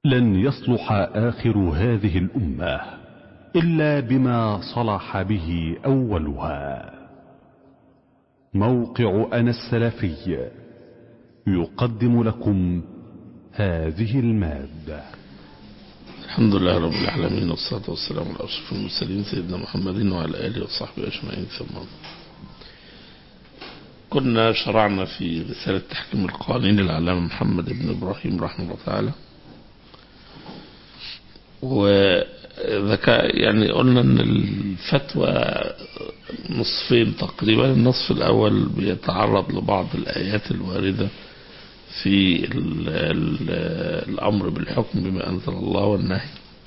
لن يصلح آخر هذه الأمة إلا بما صلح به أولها موقع أنا السلفي يقدم لكم هذه المادة الحمد لله رب العالمين والصلاة والسلام على أشرف المرسلين سيدنا محمد وعلى آله وصحبه أجمعين ثم كنا شرعنا في رسالة تحكيم القوانين العلامة محمد بن إبراهيم رحمه الله تعالى وذكاء يعني قلنا ان الفتوى نصفين تقريبا النصف الاول بيتعرض لبعض الايات الواردة في ال ال الامر بالحكم بما انزل الله والنهي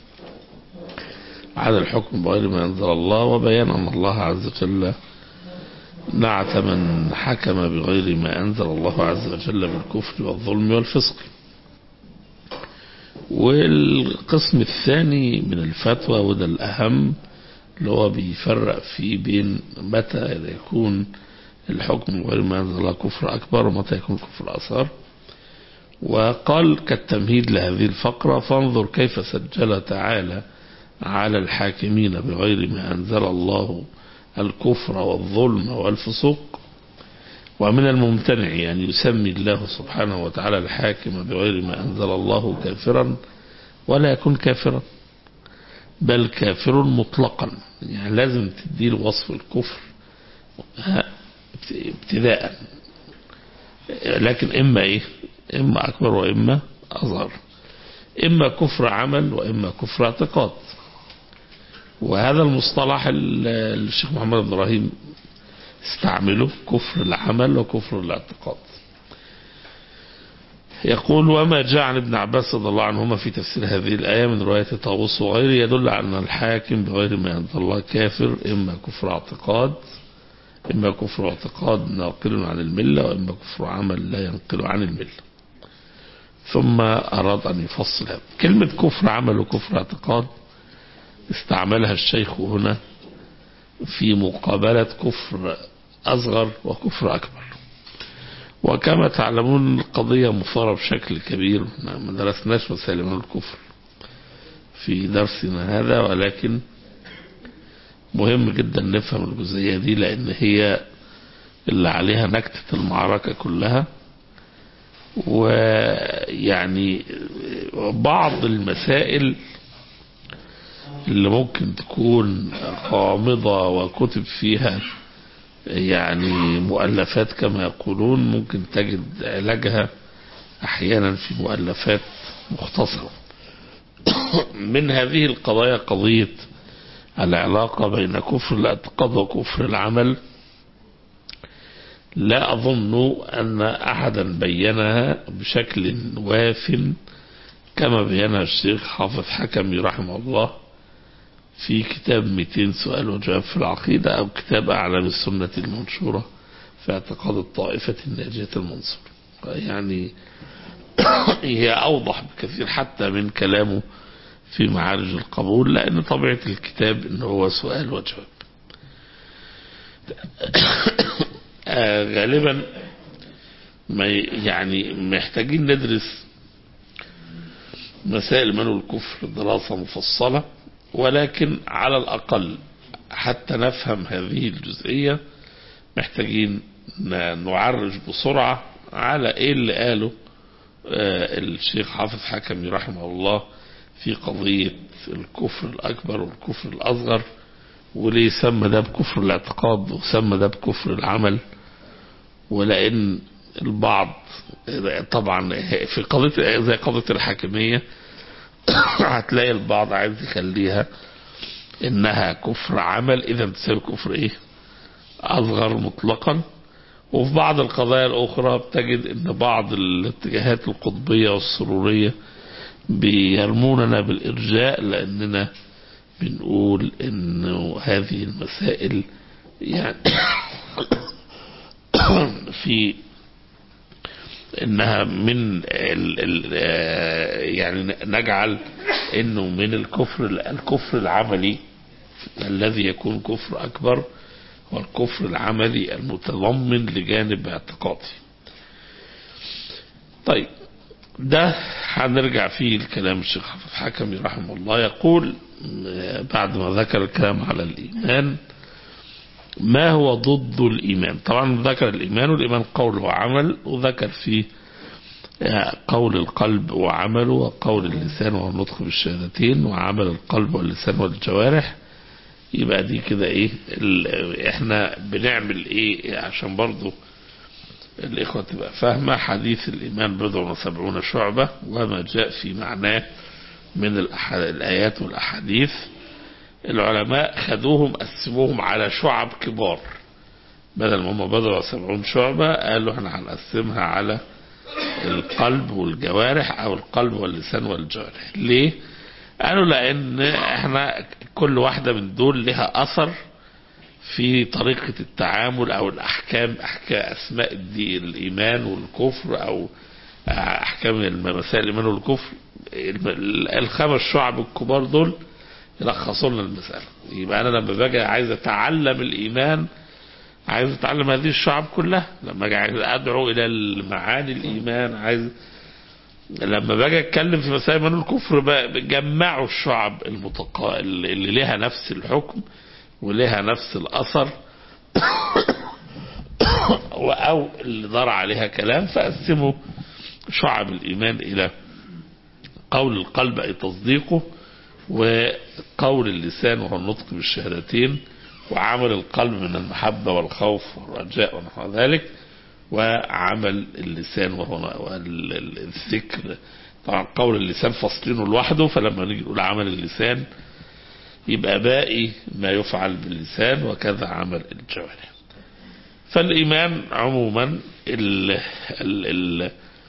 عن الحكم بغير ما انزل الله وبيان ان الله عز وجل نعت من حكم بغير ما انزل الله عز وجل بالكفر والظلم والفسق والقسم الثاني من الفتوى وده الأهم اللي هو بيفرق فيه بين متى يكون الحكم غير ما أنزل الله كفر أكبر ومتى يكون كفر أصغر وقال كالتمهيد لهذه الفقرة فانظر كيف سجل تعالى على الحاكمين بغير ما أنزل الله الكفر والظلم والفسوق ومن الممتنع أن يسمي الله سبحانه وتعالى الحاكم بغير ما أنزل الله كافرا ولا يكون كافرا بل كافر مطلقا يعني لازم تديله وصف الكفر ابتداء لكن إما إيه إما أكبر وإما أصغر إما كفر عمل وإما كفر اعتقاد وهذا المصطلح الشيخ محمد بن إبراهيم استعمله كفر العمل وكفر الاعتقاد يقول وما جاء عن ابن عباس رضي الله عنهما في تفسير هذه الآية من رواية طاووس وغيره يدل على أن الحاكم بغير ما أنزل الله كافر إما كفر اعتقاد إما كفر اعتقاد ناقل عن الملة وإما كفر عمل لا ينقل عن الملة ثم أراد أن يفصل هذا كلمة كفر عمل وكفر اعتقاد استعملها الشيخ هنا في مقابلة كفر أصغر وكفر أكبر وكما تعلمون القضية مثارة بشكل كبير ما درسناش مسائل من الكفر في درسنا هذا ولكن مهم جدا نفهم الجزئية دي لأن هي اللي عليها نكتة المعركة كلها ويعني بعض المسائل اللي ممكن تكون غامضة وكتب فيها يعني مؤلفات كما يقولون ممكن تجد علاجها احيانا في مؤلفات مختصرة من هذه القضايا قضية العلاقة بين كفر الاعتقاد وكفر العمل لا أظن أن أحدا بينها بشكل واف كما بينها الشيخ حافظ حكمي رحمه الله في كتاب 200 سؤال وجواب في العقيدة أو كتاب أعلام السنة المنشورة في اعتقاد الطائفة الناجية المنصورة يعني هي أوضح بكثير حتى من كلامه في معارج القبول لأن طبيعة الكتاب إن هو سؤال وجواب غالبا ما يعني محتاجين ندرس مسائل منه الكفر دراسة مفصلة ولكن على الأقل حتى نفهم هذه الجزئية محتاجين نعرج بسرعة على ايه اللي قاله الشيخ حافظ حكمي رحمه الله في قضية الكفر الأكبر والكفر الأصغر وليه سمى ده بكفر الاعتقاد وسمى ده بكفر العمل ولأن البعض طبعا في قضية زي قضية الحاكمية هتلاقي البعض عايز يخليها انها كفر عمل اذا تساوي كفر ايه اصغر مطلقا وفي بعض القضايا الاخرى بتجد ان بعض الاتجاهات القطبية والسرورية بيرموننا بالارجاء لاننا بنقول انه هذه المسائل يعني في انها من ال ال يعني نجعل انه من الكفر الكفر العملي الذي يكون كفر اكبر والكفر العملي المتضمن لجانب اعتقادي طيب ده هنرجع فيه الكلام الشيخ الحكمي رحمه الله يقول بعد ما ذكر الكلام على الإيمان ما هو ضد الإيمان طبعا ذكر الإيمان والإيمان قول وعمل وذكر فيه قول القلب وعمله وقول اللسان والنطق بالشهادتين وعمل القلب واللسان والجوارح يبقى دي كده ايه احنا بنعمل ايه عشان برضو الإخوة تبقى فاهمة حديث الإيمان بضع وسبعون شعبة وما جاء في معناه من الآيات والأحاديث العلماء خدوهم قسموهم على شعب كبار بدل ما هم بضع وسبعون شعبة قالوا احنا هنقسمها على القلب والجوارح او القلب واللسان والجوارح ليه قالوا لان احنا كل واحدة من دول لها اثر في طريقة التعامل او الاحكام احكام اسماء الدين الايمان والكفر او احكام مسائل الايمان والكفر الخمس شعب الكبار دول يلخصوا لنا المسألة يبقى انا لما باجي عايز اتعلم الايمان عايز اتعلم هذه الشعب كلها لما اجي ادعو الى المعاني الايمان عايز لما باجي اتكلم في مسائل ايمان الكفر بجمعوا الشعب المتقا اللي لها نفس الحكم ولها نفس الاثر او اللي دار عليها كلام فقسموا شعب الايمان الى قول القلب اي تصديقه وقول اللسان وهو النطق بالشهادتين وعمل القلب من المحبة والخوف والرجاء ونحو ذلك وعمل اللسان وهو الذكر طبعا قول اللسان فاصلينه لوحده فلما نيجي نقول عمل اللسان يبقى باقي ما يفعل باللسان وكذا عمل الجوارح فالإيمان عموما ال ال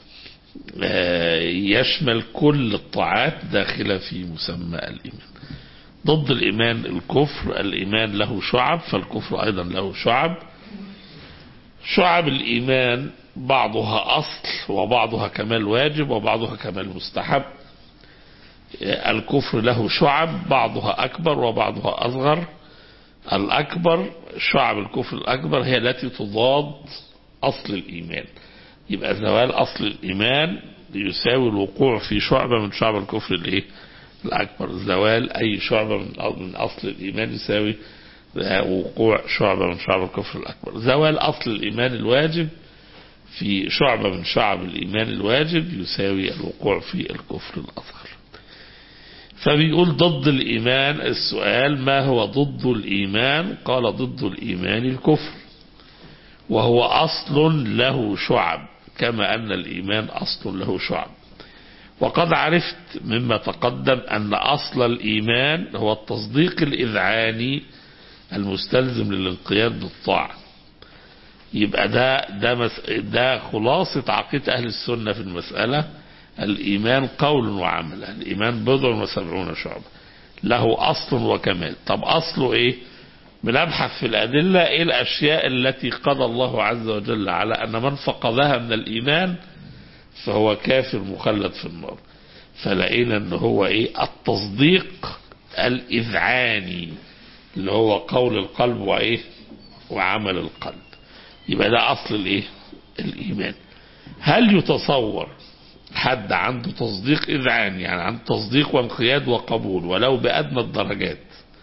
ال يشمل كل الطاعات داخلة في مسمى الإيمان ضد الإيمان الكفر الإيمان له شعب فالكفر أيضا له شعب شعب الإيمان بعضها أصل وبعضها كمال واجب وبعضها كمال مستحب الكفر له شعب بعضها أكبر وبعضها أصغر الأكبر شعب الكفر الأكبر هي التي تضاد أصل الإيمان يبقى زوال أصل الإيمان يساوي الوقوع في شعبة من شعب الكفر الإيه؟ الأكبر زوال أي شعبة من أصل الإيمان يساوي وقوع شعبة من شعب الكفر الأكبر زوال أصل الإيمان الواجب في شعبة من شعب الإيمان الواجب يساوي الوقوع في الكفر الأصغر فبيقول ضد الإيمان السؤال ما هو ضد الإيمان قال ضد الإيمان الكفر وهو أصل له شعب كما أن الإيمان أصل له شعب وقد عرفت مما تقدم أن أصل الإيمان هو التصديق الإذعاني المستلزم للانقياد بالطاعة يبقى ده ده مس ده خلاصة عقيدة أهل السنة في المسألة الإيمان قول وعمل الإيمان بضع وسبعون شعبة له أصل وكمال طب أصله إيه بنبحث في الأدلة إيه الأشياء التي قضى الله عز وجل على أن من فقدها من الإيمان فهو كافر مخلد في النار فلقينا ان هو ايه التصديق الاذعاني اللي هو قول القلب وايه وعمل القلب يبقى ده اصل الايه الايمان هل يتصور حد عنده تصديق اذعاني يعني عنده تصديق وانقياد وقبول ولو بادنى الدرجات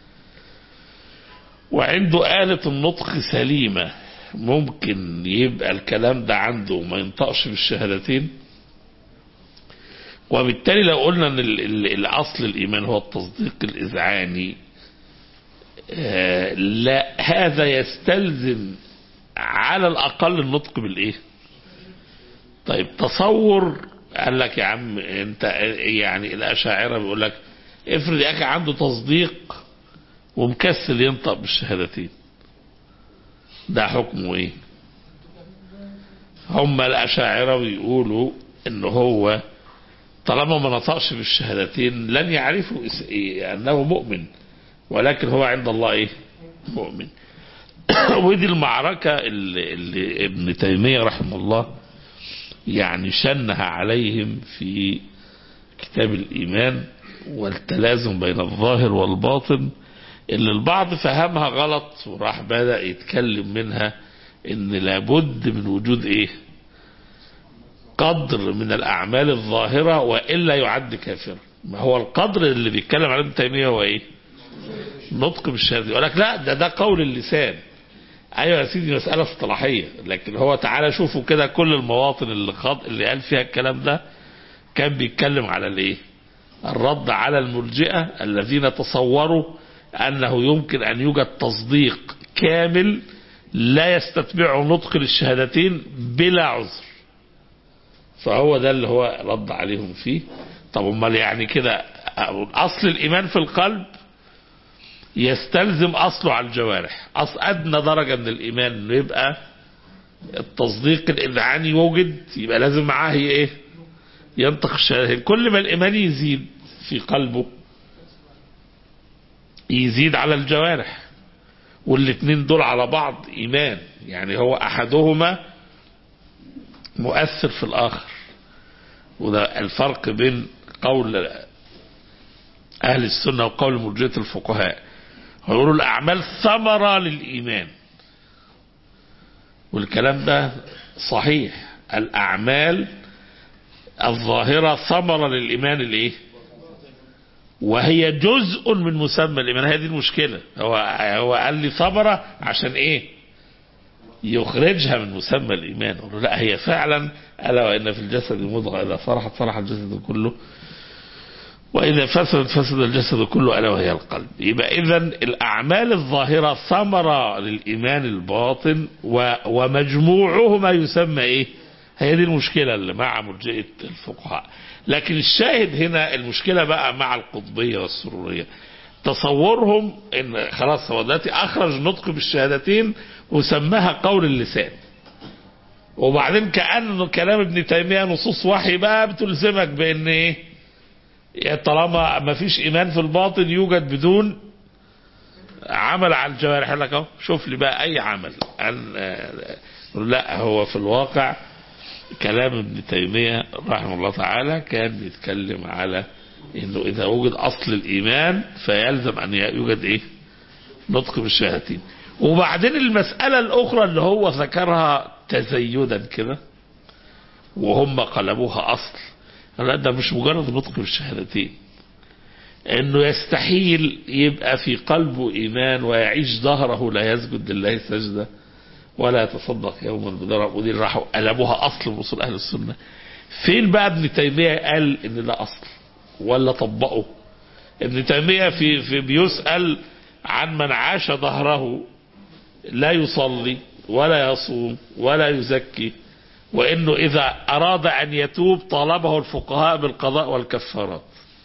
وعنده آلة النطق سليمة ممكن يبقى الكلام ده عنده ما ينطقش بالشهادتين وبالتالي لو قلنا ان ال ال الاصل الايمان هو التصديق الاذعاني آه لا هذا يستلزم على الاقل النطق بالايه طيب تصور قال لك يا عم انت يعني الاشاعره بيقول لك افرض يا اخي عنده تصديق ومكسل ينطق بالشهادتين ده حكمه ايه هم الاشاعره بيقولوا ان هو طالما ما نطقش بالشهادتين لن يعرفوا إيه انه مؤمن ولكن هو عند الله ايه مؤمن ودي المعركة اللي, اللي ابن تيمية رحمه الله يعني شنها عليهم في كتاب الإيمان والتلازم بين الظاهر والباطن اللي البعض فهمها غلط وراح بدأ يتكلم منها ان لابد من وجود ايه قدر من الأعمال الظاهرة وإلا يعد كافرا ما هو القدر اللي بيتكلم عليه ابن تيمية هو إيه نطق بالشهادة يقول لك لا ده ده قول اللسان ايوه يا سيدي مسألة اصطلاحية لكن هو تعالى شوفوا كده كل المواطن اللي خاض اللي قال فيها الكلام ده كان بيتكلم على الايه الرد على المرجئة الذين تصوروا انه يمكن ان يوجد تصديق كامل لا يستتبعه نطق للشهادتين بلا عذر فهو ده اللي هو رد عليهم فيه طب امال يعني كده اصل الايمان في القلب يستلزم اصله على الجوارح اصل ادنى درجة من الايمان انه يبقى التصديق الاذعاني يوجد يبقى لازم معاه هي ايه ينطق الشهادتين كل ما الايمان يزيد في قلبه يزيد على الجوارح والاثنين دول على بعض ايمان يعني هو احدهما مؤثر في الاخر وده الفرق بين قول اهل السنة وقول مرجئة الفقهاء هيقولوا الاعمال ثمرة للايمان والكلام ده صحيح الاعمال الظاهرة ثمرة للايمان الايه وهي جزء من مسمى الايمان هذه المشكلة هو هو قال لي ثمرة عشان ايه يخرجها من مسمى الايمان أقول له لا هي فعلا الا وان في الجسد مضغه اذا صرحت صرح الجسد كله وإذا فسدت فسد الجسد كله ألا وهي القلب يبقى إذا الأعمال الظاهرة ثمرة للإيمان الباطن و ومجموعهما يسمى إيه هي دي المشكلة اللي مع مرجئة الفقهاء لكن الشاهد هنا المشكلة بقى مع القطبية والسرورية تصورهم ان خلاص هو دلوقتي اخرج نطق بالشهادتين وسماها قول اللسان وبعدين كأن كلام ابن تيمية نصوص وحي بقى بتلزمك بان ايه طالما ما فيش ايمان في الباطن يوجد بدون عمل على الجوارح يقول لك اهو شوف لي بقى اي عمل أن لا هو في الواقع كلام ابن تيمية رحمه الله تعالى كان بيتكلم على انه اذا وجد اصل الايمان فيلزم ان يوجد ايه نطق بالشهادتين وبعدين المسألة الاخرى اللي هو ذكرها تزيدا كده وهم قلبوها اصل لا ده مش مجرد نطق بالشهادتين انه يستحيل يبقى في قلبه ايمان ويعيش ظهره لا يسجد لله سجدة ولا يتصدق يوما بدرهم ودي راحوا قلبوها اصل من اصول اهل السنة فين بقى ابن تيمية قال ان ده اصل ولا طبقه ابن تيمية في, في بيسأل عن من عاش ظهره لا يصلي ولا يصوم ولا يزكي وانه اذا اراد ان يتوب طالبه الفقهاء بالقضاء والكفارات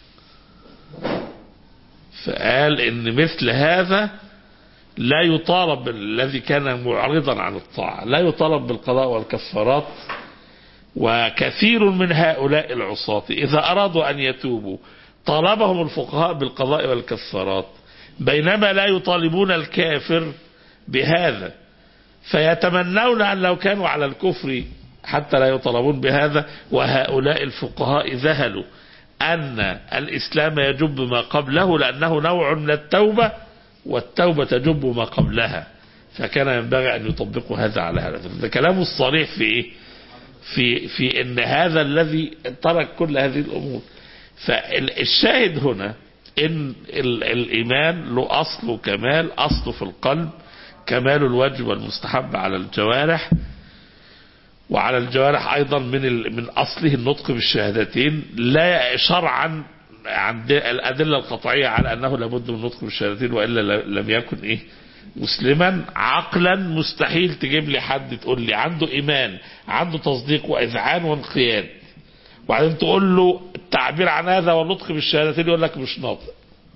فقال ان مثل هذا لا يطالب الذي كان معرضا عن الطاعة لا يطالب بالقضاء والكفارات وكثير من هؤلاء العصاة إذا أرادوا أن يتوبوا طالبهم الفقهاء بالقضاء والكفارات بينما لا يطالبون الكافر بهذا فيتمنون أن لو كانوا على الكفر حتى لا يطالبون بهذا وهؤلاء الفقهاء ذهلوا أن الإسلام يجب ما قبله لأنه نوع من التوبة والتوبة تجب ما قبلها فكان ينبغي أن يطبقوا هذا على هذا ده كلامه الصريح في إيه في في ان هذا الذي ترك كل هذه الامور فالشاهد هنا ان الايمان له اصل وكمال اصله في القلب كمال الواجب والمستحب على الجوارح وعلى الجوارح ايضا من من اصله النطق بالشهادتين لا شرعا عند الادله القطعيه على انه لابد من النطق بالشهادتين والا لم يكن ايه مسلما عقلا مستحيل تجيب لي حد تقول لي عنده ايمان عنده تصديق واذعان وانقياد وبعدين تقول له التعبير عن هذا والنطق بالشهادتين يقول لك مش ناطق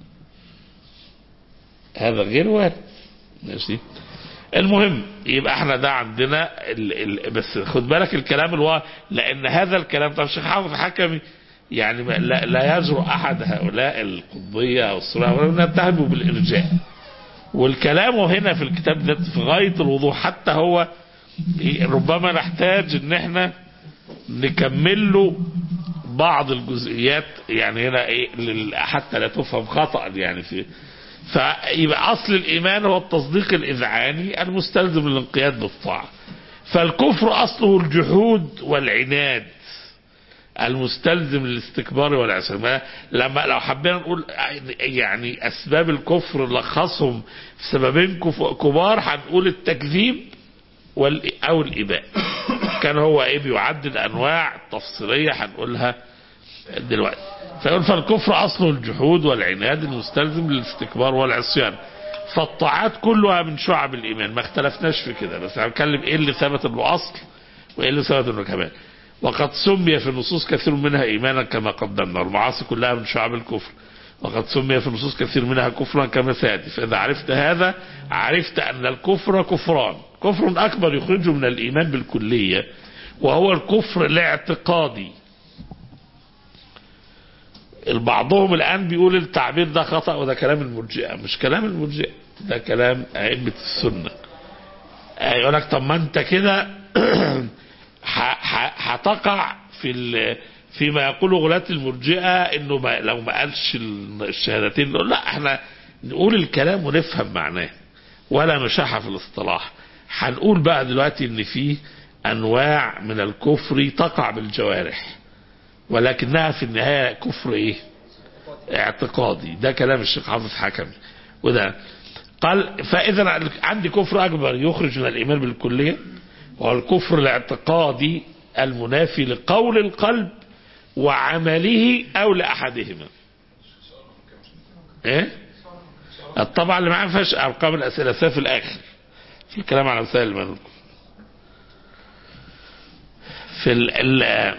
هذا غير وارد ماشي المهم يبقى احنا ده عندنا ال ال بس خد بالك الكلام الوا لان هذا الكلام طب الشيخ حافظ حكمي يعني لا, لا يجرؤ احد هؤلاء القطبيه او الصراع ولا نتهمه بالارجاء والكلام هنا في الكتاب ده في غاية الوضوح حتى هو ربما نحتاج ان احنا نكمل له بعض الجزئيات يعني هنا ايه حتى لا تفهم خطأ يعني في فيبقى اصل الايمان هو التصديق الاذعاني المستلزم للانقياد بالطاعة فالكفر اصله الجحود والعناد المستلزم للاستكبار والعصيان ما- لما لو حبينا نقول يعني اسباب الكفر لخصهم في سببين كف- كبار هنقول التكذيب وال او الاباء كان هو ايه بيعدد انواع تفصيليه هنقولها دلوقتي فيقول فالكفر اصله الجحود والعناد المستلزم للاستكبار والعصيان فالطاعات كلها من شعب الايمان ما اختلفناش في كده بس هنتكلم ايه اللي ثبت انه اصل وايه اللي ثبت انه كمان وقد سمي في النصوص كثير منها ايمانا كما قدمنا والمعاصي كلها من شعب الكفر وقد سمي في النصوص كثير منها كفرا كما سياتي فاذا عرفت هذا عرفت ان الكفر كفران كفر اكبر يخرجه من الايمان بالكليه وهو الكفر الاعتقادي بعضهم الآن بيقول التعبير ده خطأ وده كلام المرجئة مش كلام المرجئة ده كلام أئمة السنة آه، يقول لك طب ما أنت كده ح- ح- هتقع في ال- فيما يقوله غلاة المرجئة انه ما لو ما قالش ال- الشهادتين نقول لا احنا نقول الكلام ونفهم معناه ولا نشحة في الاصطلاح هنقول بقى دلوقتي ان في انواع من الكفر تقع بالجوارح ولكنها في النهاية كفر ايه اعتقادي ده كلام الشيخ حافظ حكمي وده قال فاذا عندي كفر اكبر يخرج من الايمان بالكليه وهو الكفر الاعتقادي المنافي لقول القلب وعمله او لاحدهما ايه الطبعا اللي معاه فيهاش ارقام الاسئله ده في الاخر في الكلام على مسائل المنهج في ال ال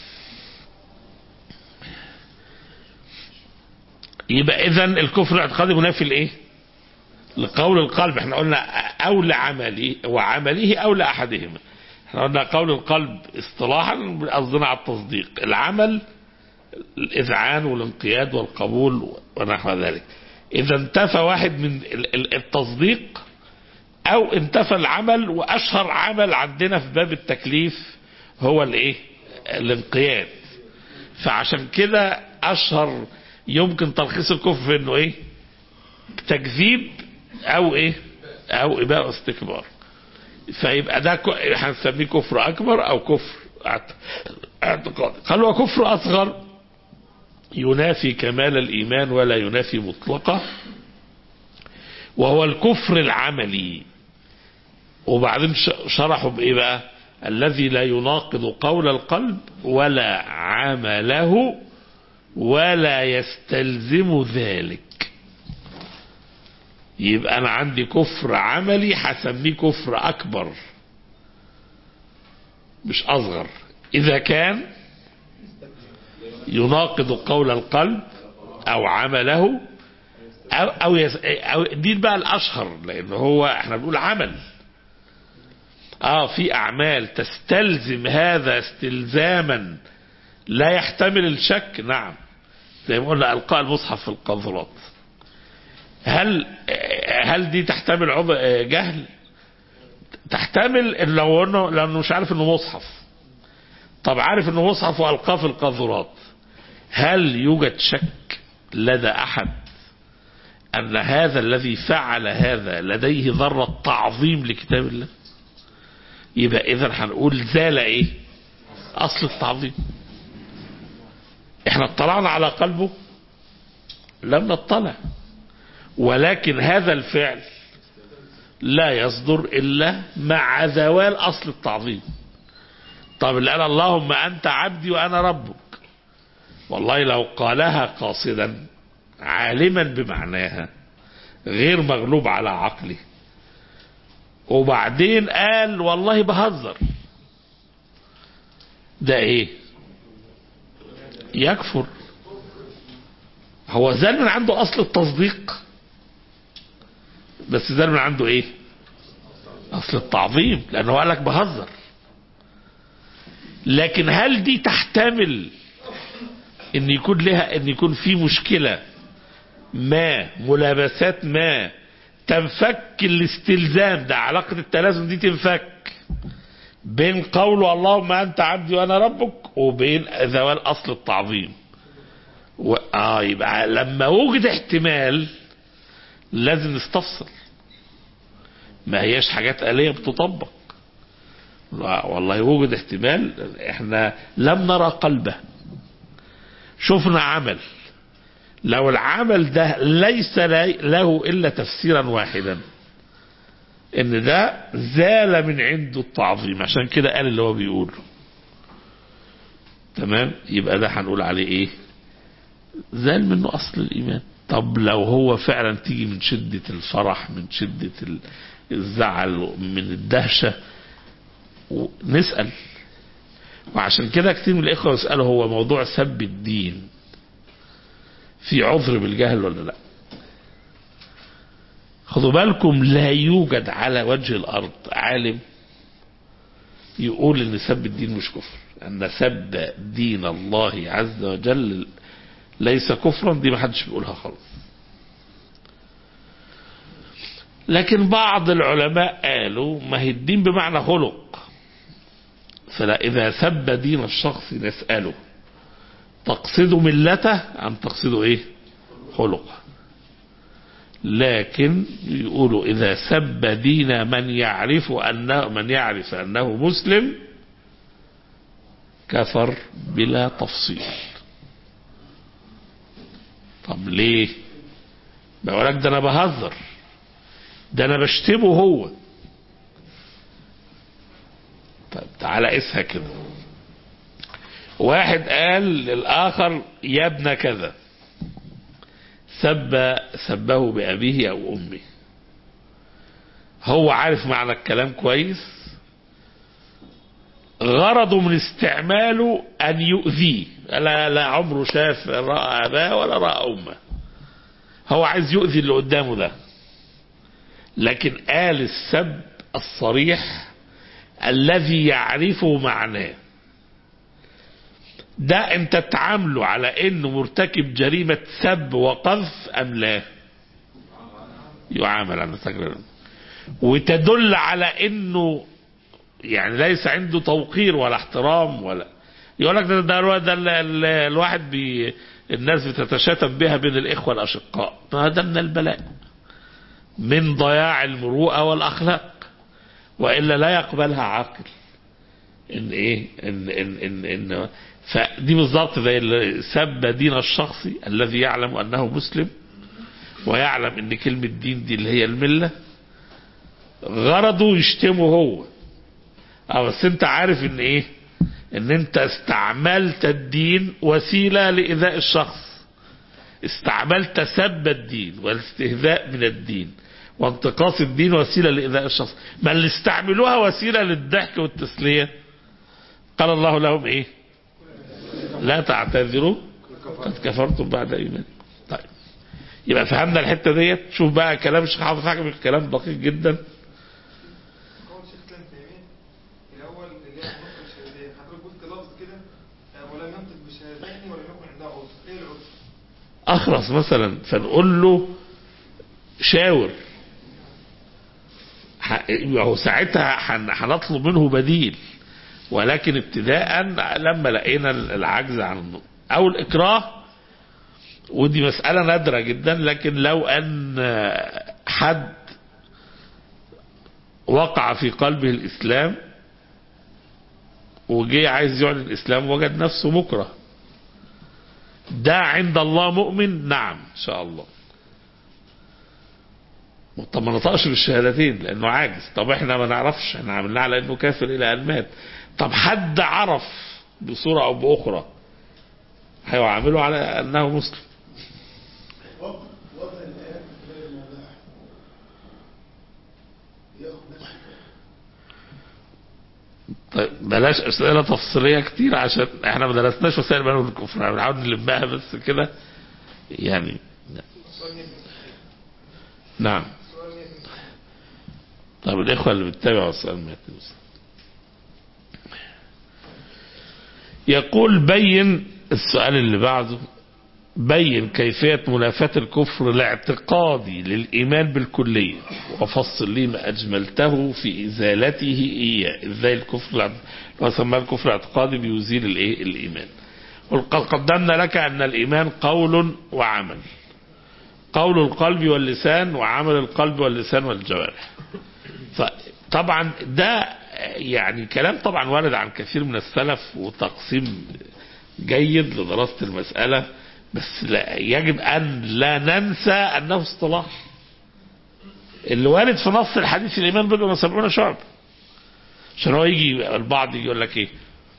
يبقى اذا الكفر الاعتقادي منافي لايه لقول القلب احنا قلنا او لعمله وعمله او لاحدهما احنا قلنا قول القلب اصطلاحا قصدنا على التصديق العمل الاذعان والانقياد والقبول ونحو ذلك اذا انتفى واحد من ال- ال- التصديق او انتفى العمل واشهر عمل عندنا في باب التكليف هو الايه الانقياد فعشان كده اشهر يمكن تلخيص الكفر في انه ايه تكذيب او ايه او اباء واستكبار فيبقى ده ك- هنسميه كفر اكبر او كفر اعت- اعتقادي قال هو كفر اصغر ينافي كمال الايمان ولا ينافي مطلقه وهو الكفر العملي وبعدين ش- شرحوا بايه بقى الذي لا يناقض قول القلب ولا عمله ولا يستلزم ذلك يبقى انا عندي كفر عملي هسميه كفر اكبر مش اصغر اذا كان يناقض قول القلب او عمله او او, يس أو دي بقى الاشهر لان هو احنا بنقول عمل اه في اعمال تستلزم هذا استلزاما لا يحتمل الشك نعم زي ما قلنا القاء المصحف في القاذورات هل هل دي تحتمل عض... جهل تحتمل إن لو انه لانه مش عارف انه مصحف طب عارف انه مصحف والقاه في القاذورات هل يوجد شك لدى احد ان هذا الذي فعل هذا لديه ذره تعظيم لكتاب الله يبقى اذا هنقول زال ايه اصل التعظيم احنا اطلعنا على قلبه لم نطلع ولكن هذا الفعل لا يصدر الا مع زوال اصل التعظيم طب اللي قال اللهم انت عبدي وانا ربك والله لو قالها قاصدا عالما بمعناها غير مغلوب على عقله وبعدين قال والله بهزر ده ايه يكفر هو زال من عنده اصل التصديق بس زال من عنده ايه اصل التعظيم لانه قال لك بهزر لكن هل دي تحتمل ان يكون لها ان يكون في مشكله ما ملابسات ما تنفك الاستلزام ده علاقه التلازم دي تنفك بين قوله اللهم انت عبدي وانا ربك وبين زوال اصل التعظيم و... اه يبقى لما وجد احتمال لازم نستفسر ما هياش حاجات آلية بتطبق لا والله وجد احتمال احنا لم نرى قلبه شفنا عمل لو العمل ده ليس لي- له الا تفسيرا واحدا ان ده زال من عنده التعظيم عشان كده قال اللي هو بيقوله تمام يبقى ده هنقول عليه ايه زال منه اصل الايمان طب لو هو فعلا تيجي من شدة الفرح من شدة ال- الزعل من الدهشة و- نسأل وعشان كده كتير من الإخوة يسألوا هو موضوع سب الدين في عذر بالجهل ولا لا خدوا بالكم لا يوجد على وجه الأرض عالم يقول ان سب الدين مش كفر ان سب دين الله عز وجل ليس كفرا دي ما حدش بيقولها خالص لكن بعض العلماء قالوا ما هي الدين بمعنى خلق فلا إذا سب دين الشخص نسأله تقصد ملته أم تقصد إيه خلقه لكن يقولوا إذا سب دين من يعرف أنه من يعرف أنه مسلم كفر بلا تفصيل طب ليه بقول لك ده انا بهزر ده انا بشتمه هو طب تعالى قيسها كده واحد قال للآخر يا ابن كذا سب سبه بأبيه أو أمه هو عارف معنى الكلام كويس غرضه من استعماله أن يؤذيه لا, لا عمره شاف رأى أباه ولا رأى أمه هو عايز يؤذي اللي قدامه ده لكن قال السب الصريح الذي يعرفه معناه ده انت تعامله على انه مرتكب جريمة سب وقذف ام لا يعامل على تقريبا وتدل على انه يعني ليس عنده توقير ولا احترام ولا يقول لك ده ده, ده ال- ال- الواحد بي الناس بتتشاتم بها بين الاخوه الاشقاء ما ده من البلاء من ضياع المروءه والاخلاق والا لا يقبلها عاقل ان ايه ان ان ان, إن فدي بالظبط زي اللي سب دين الشخص الذي يعلم انه مسلم ويعلم ان كلمه دين دي اللي هي المله غرضه يشتمه هو اه بس انت عارف ان ايه ان انت استعملت الدين وسيله لايذاء الشخص استعملت سب الدين والاستهزاء من الدين وانتقاص الدين وسيله لايذاء الشخص ما اللي استعملوها وسيله للضحك والتسليه قال الله لهم ايه لا تعتذروا قد كفرتم بعد ايمانكم طيب يبقى فهمنا الحته ديت شوف بقى كلام الشيخ حافظ حاجه كلام دقيق جدا قول شيخ كلام تيمية الأول اللي هي النطق بالشهادتين حضرتك قلت لفظ كده آه، ولم ينطق بشهادتين ولم يكن عنده عذر إيه العذر؟ اخرس مثلا فنقول له شاور ح- هو ساعتها هن- هنطلب منه بديل ولكن ابتداء لما لقينا العجز عن النطق او الاكراه ودي مسألة نادرة جدا لكن لو ان حد وقع في قلبه الاسلام وجي عايز يعلن الاسلام وجد نفسه مكره ده عند الله مؤمن نعم ان شاء الله طب ما نطقش بالشهادتين لانه عاجز طب احنا ما نعرفش احنا عملناه على انه كافر الى ان مات طب حد عرف بصوره او باخرى هيعامله على انه مسلم وضع الآيات غير موضعها ياخد نفس طيب بلاش اسئله تفصيليه كتير عشان احنا ما درسناش وسائل بيان الكفر احنا بنحاول نلمها بس كده يعني السؤال يهمني نعم السؤال يهمني طب الإخوة اللي بيتبعوا السؤال ما يتبعوا. يقول بين السؤال اللي بعده بين كيفية منافاة الكفر الاعتقادي للإيمان بالكلية وفصل لي ما أجملته في إزالته إياه إزاي الكفر الاعت- لو سماه الكفر الاعتقادي بيزيل الإيه الإيمان وقد قدمنا لك أن الإيمان قول وعمل قول القلب واللسان وعمل القلب واللسان والجوارح فطبعا ده يعني كلام طبعا وارد عن كثير من السلف وتقسيم جيد لدراسة المسألة بس لا يجب أن لا ننسى أنه اصطلاح اللي وارد في نص الحديث الإيمان بضع وسبعون شعب عشان هو يجي البعض يجي يقول لك إيه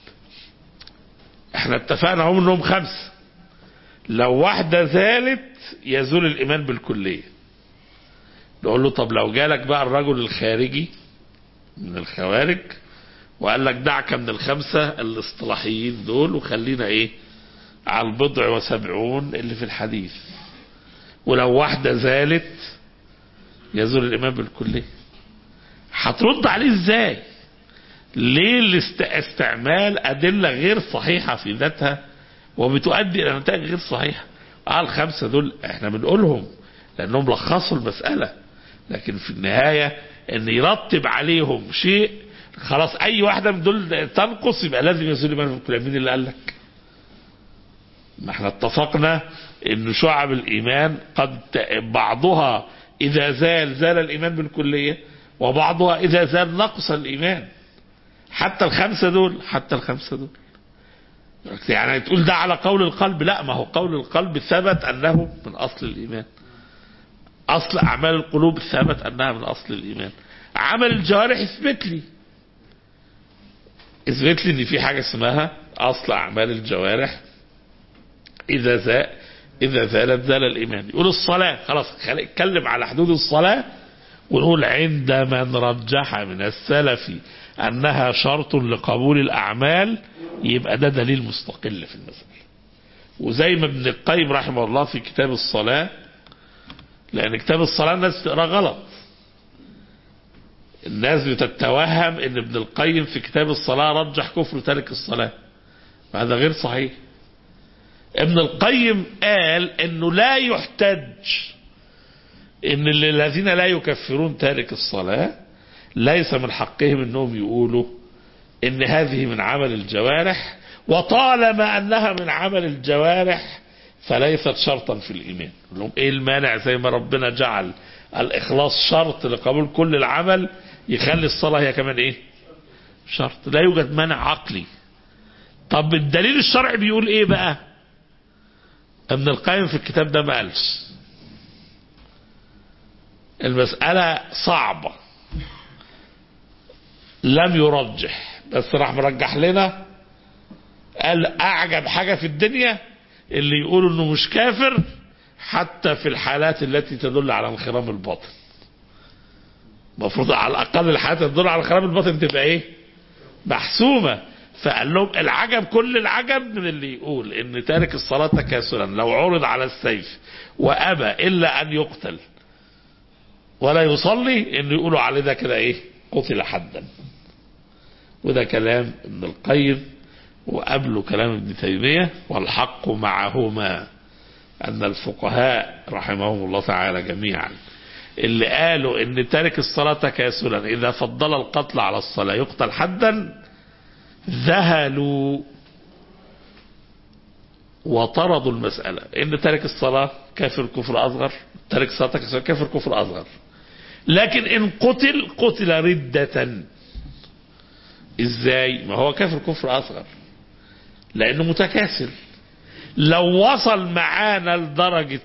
احنا اتفقنا هم انهم خمسة لو واحدة زالت يزول الإيمان بالكلية نقول له طب لو جالك بقى الرجل الخارجي من الخوارج وقال لك دعك من الخمسة الاصطلاحيين دول وخلينا ايه على البضع وسبعون اللي في الحديث ولو واحدة زالت يزول الإيمان بالكلية هترد عليه ازاي ليه الاست- استعمال أدلة غير صحيحة في ذاتها وبتؤدي إلى نتائج غير صحيحة اه الخمسة دول احنا بنقولهم لأنهم لخصوا المسألة لكن في النهاية ان يرتب عليهم شيء خلاص اي واحدة من دول تنقص يبقى لازم يزول الإيمان بالكلية مين اللي قال لك ما احنا اتفقنا ان شعب الايمان قد ت- بعضها اذا زال زال الايمان بالكلية وبعضها اذا زال نقص الايمان حتى الخمسة دول حتى الخمسة دول يعني تقول ده على قول القلب لا ما هو قول القلب ثبت انه من اصل الايمان اصل اعمال القلوب ثبت انها من اصل الايمان عمل الجوارح اثبت لي اثبت لي ان في حاجة اسمها اصل اعمال الجوارح اذا زال اذا زالت زال الايمان يقول الصلاة خلاص خلي اتكلم على حدود الصلاة ونقول عند من رجح من السلف انها شرط لقبول الاعمال يبقى ده دليل مستقل في المسألة وزي ما ابن القيم رحمه الله في كتاب الصلاة لان كتاب الصلاة الناس تقرا غلط الناس بتتوهم ان ابن القيم في كتاب الصلاة رجح كفر تارك الصلاة هذا غير صحيح ابن القيم قال انه لا يحتج ان الذين لا يكفرون تارك الصلاة ليس من حقهم انهم يقولوا ان هذه من عمل الجوارح وطالما انها من عمل الجوارح فليست شرطا في الايمان يقول لهم ايه المانع زي ما ربنا جعل الاخلاص شرط لقبول كل العمل يخلي الصلاة هي كمان ايه شرط لا يوجد مانع عقلي طب الدليل الشرعي بيقول ايه بقى ابن القيم في الكتاب ده ما قالش المسألة صعبة لم يرجح بس راح مرجح لنا قال اعجب حاجة في الدنيا اللي يقولوا انه مش كافر حتى في الحالات التي تدل على انخرام الباطن المفروض على الاقل الحالات اللي تدل على انخرام الباطن تبقى ايه محسومة فقال لهم العجب كل العجب من اللي يقول ان تارك الصلاة تكاسلا لو عرض على السيف وابى الا ان يقتل ولا يصلي انه يقولوا عليه ده كده ايه قتل حدا وده كلام ابن القيم وقبله كلام ابن تيمية والحق معهما أن الفقهاء رحمهم الله تعالى جميعا اللي قالوا ان تارك الصلاة تكاسلا إذا فضل القتل على الصلاة يقتل حدا ذهلوا وطردوا المسألة ان تارك الصلاة كافر كفر أصغر تارك الصلاة كافر- كافر كفر أصغر لكن إن قتل قتل ردة ازاي ما هو كافر كفر أصغر لأنه متكاسل لو وصل معانا لدرجة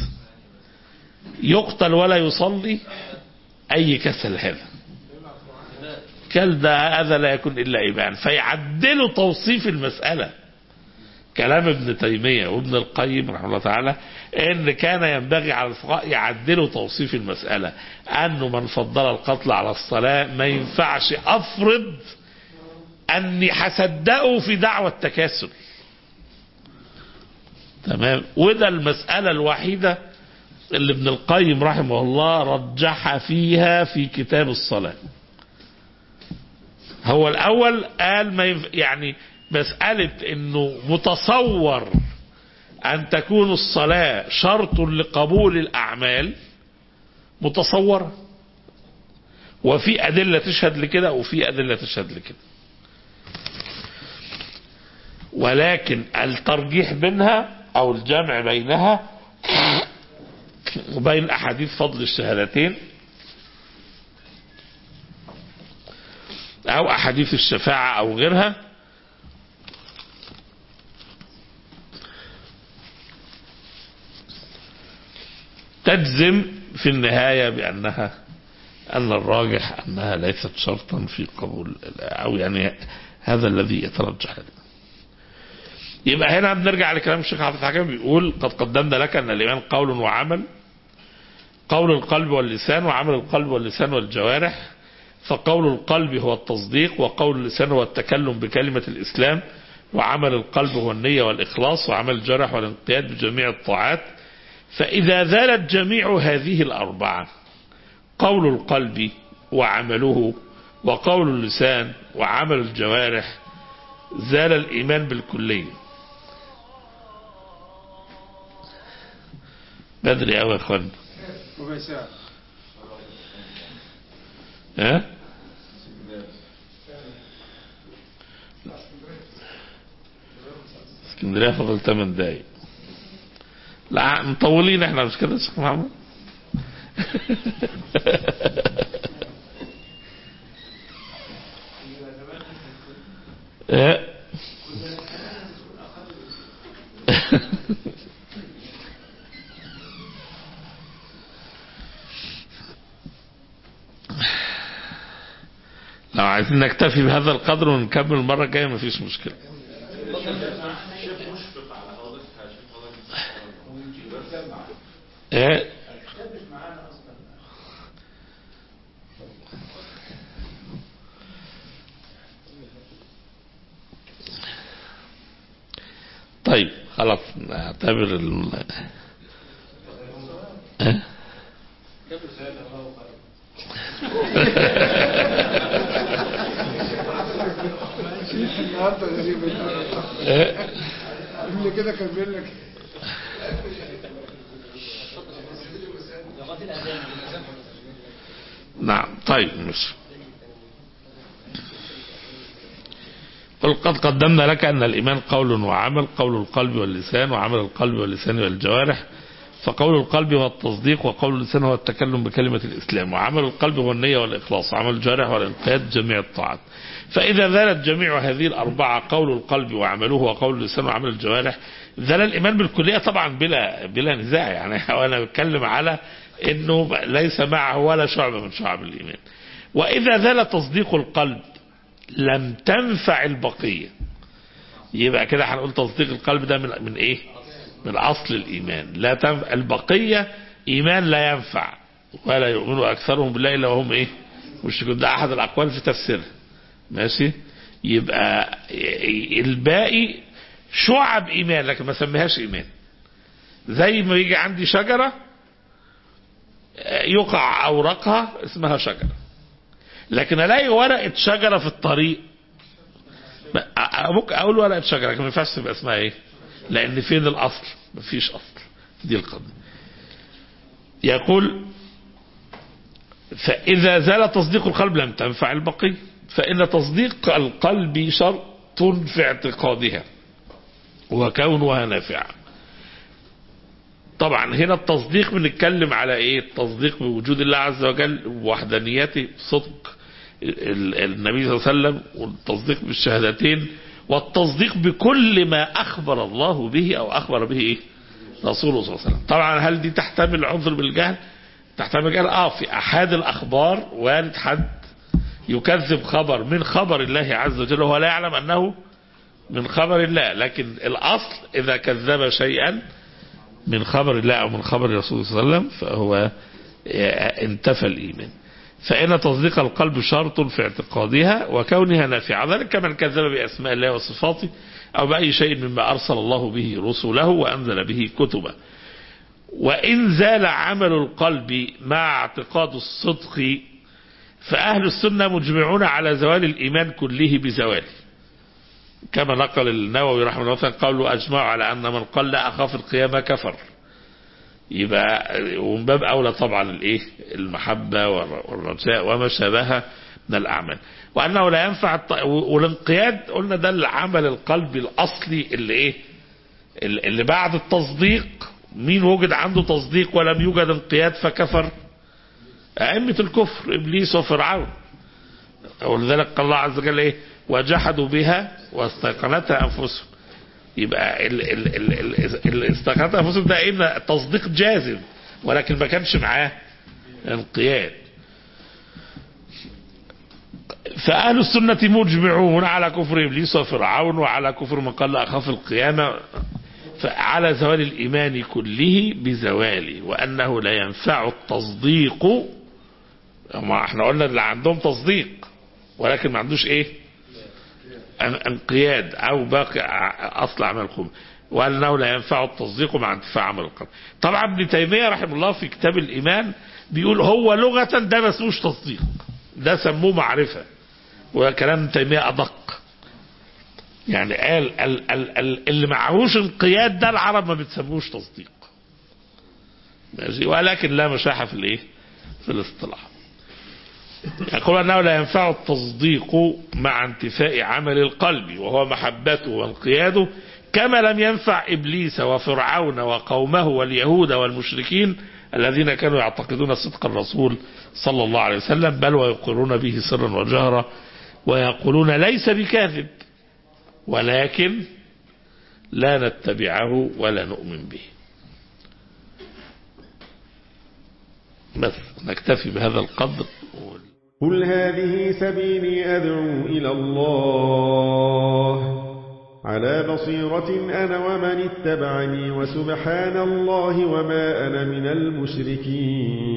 يقتل ولا يصلي أي كسل هذا كل ده هذا لا يكون إلا إيمان فيعدلوا توصيف المسألة كلام ابن تيمية وابن القيم رحمه الله تعالى ان كان ينبغي على الفقهاء يعدلوا توصيف المسألة انه من فضل القتل على الصلاة ما ينفعش افرض اني هصدقه في دعوة التكاسل تمام وده المسألة الوحيدة اللي ابن القيم رحمه الله رجح فيها في كتاب الصلاة هو الاول قال ما ينف... يعني مسألة انه متصور ان تكون الصلاة شرط لقبول الاعمال متصورة وفي ادلة تشهد لكده وفي ادلة تشهد لكده ولكن الترجيح بينها او الجمع بينها وبين احاديث فضل الشهادتين أو أحاديث الشفاعة أو غيرها تجزم في النهاية بأنها أن الراجح أنها ليست شرطا في قبول أو يعني هذا الذي يترجح يبقى هنا بنرجع لكلام الشيخ عبد الحكيم بيقول قد قدمنا لك أن الإيمان قول وعمل قول القلب واللسان وعمل القلب واللسان والجوارح فقول القلب هو التصديق وقول اللسان هو التكلم بكلمة الإسلام وعمل القلب هو النية والإخلاص وعمل الجرح والانقياد بجميع الطاعات فإذا زالت جميع هذه الأربعة قول القلب وعمله وقول اللسان وعمل الجوارح زال الإيمان بالكلية بدري أوي يا أخوان ربع ساعة ها اسكندريه فضل 8 دقايق لا مطولين احنا مش كده يا شيخ محمد ايه لو عايزين نكتفي بهذا القدر ونكمل المرة الجاية مفيش مشكلة ايه طيب خلاص نعتبر ال إيه؟ النهارده غريب إيه؟ اللي كده كان بيقول لك نعم طيب مش قل قد قدمنا لك أن الإيمان قول وعمل قول القلب واللسان وعمل القلب واللسان والجوارح فقول القلب هو التصديق وقول اللسان هو التكلم بكلمة الإسلام وعمل القلب هو النية والإخلاص وعمل الجوارح والانقياد جميع الطاعات فإذا زالت جميع هذه الأربعة قول القلب وعمله وقول اللسان وعمل الجوارح زال الإيمان بالكلية طبعا بلا بلا نزاع يعني وأنا بتكلم على أنه ليس معه ولا شعبة من شعب الإيمان وإذا زال تصديق القلب لم تنفع البقية يبقى كده هنقول تصديق القلب ده من, من ايه من اصل الايمان لا تنفع البقية ايمان لا ينفع ولا يؤمن اكثرهم بالله الا وهم ايه مشركون ده احد الاقوال في تفسيرها ماشي يبقى الباقي شعب ايمان لكن ما سميهاش ايمان زي ما يجي عندي شجرة يقع اوراقها اسمها شجره لكن الاقي ورقه شجره في الطريق ممكن اقول ورقه شجره لكن ما ينفعش تبقى اسمها ايه لان فين الاصل مفيش اصل دي القضيه يقول فاذا زال تصديق القلب لم تنفع البقيه فان تصديق القلب شرط في اعتقادها وكونها نافعه طبعا هنا التصديق بنتكلم على ايه التصديق بوجود الله عز وجل ووحدانيته صدق النبي صلى الله عليه وسلم والتصديق بالشهادتين والتصديق بكل ما اخبر الله به او اخبر به ايه رسوله صلى الله عليه وسلم طبعا هل دي تحتمل عذر بالجهل تحتمل الجهل اه في احد الاخبار وارد حد يكذب خبر من خبر الله عز وجل وهو لا يعلم انه من خبر الله لكن الاصل اذا كذب شيئا من خبر الله أو من خبر الرسول صلى الله عليه وسلم فهو انتفى الإيمان فإن تصديق القلب شرط في اعتقادها وكونها نافعة ذلك كمن كذب بأسماء الله وصفاته أو بأي شيء مما أرسل الله به رسله وأنزل به كتبه وإن زال عمل القلب مع اعتقاد الصدق فأهل السنة مجمعون على زوال الإيمان كله بزواله كما نقل النووي رحمه الله تعالى قالوا أجمعوا على أن من قال لا أخاف القيامة كفر يبقى ومن باب أولى طبعا الإيه المحبة والرجاء وما شابهها من الأعمال وأنه لا ينفع والانقياد قلنا ده العمل القلبي الأصلي اللي إيه اللي بعد التصديق مين وجد عنده تصديق ولم يوجد انقياد فكفر أئمة الكفر إبليس وفرعون ولذلك قال الله عز وجل ايه وجحدوا بها واستيقنتها انفسهم يبقى ال ال ال ال ال استيقنتها انفسهم ده ايه تصديق جازم ولكن ما كانش معاه انقياد فأهل السنة مجمعون على كفر إبليس وفرعون وعلى كفر من قال أخاف القيامة على زوال الإيمان كله بزواله وأنه لا ينفع التصديق ما احنا قلنا اللي عندهم تصديق ولكن ما عندوش ايه انقياد او باقي اصل عمل القلب وانه لا ينفع التصديق مع انتفاع عمل القلب طبعا ابن تيميه رحمه الله في كتاب الايمان بيقول هو لغه ده ما اسموش تصديق ده سموه معرفه وكلام ابن تيميه ادق يعني قال ال ال ال اللي معهوش انقياد ده العرب ما بتسموش تصديق ماشي ولكن لا مشاحه في الايه في الاصطلاح يقول أنه لا ينفع التصديق مع انتفاء عمل القلب وهو محبته وانقياده كما لم ينفع إبليس وفرعون وقومه واليهود والمشركين الذين كانوا يعتقدون صدق الرسول صلى الله عليه وسلم بل ويقرون به سرا وجهرا ويقولون ليس بكاذب ولكن لا نتبعه ولا نؤمن به بس نكتفي بهذا القدر قل هذه سبيلي أدعو إلى الله على بصيرة أنا ومن اتبعني وسبحان الله وما أنا من المشركين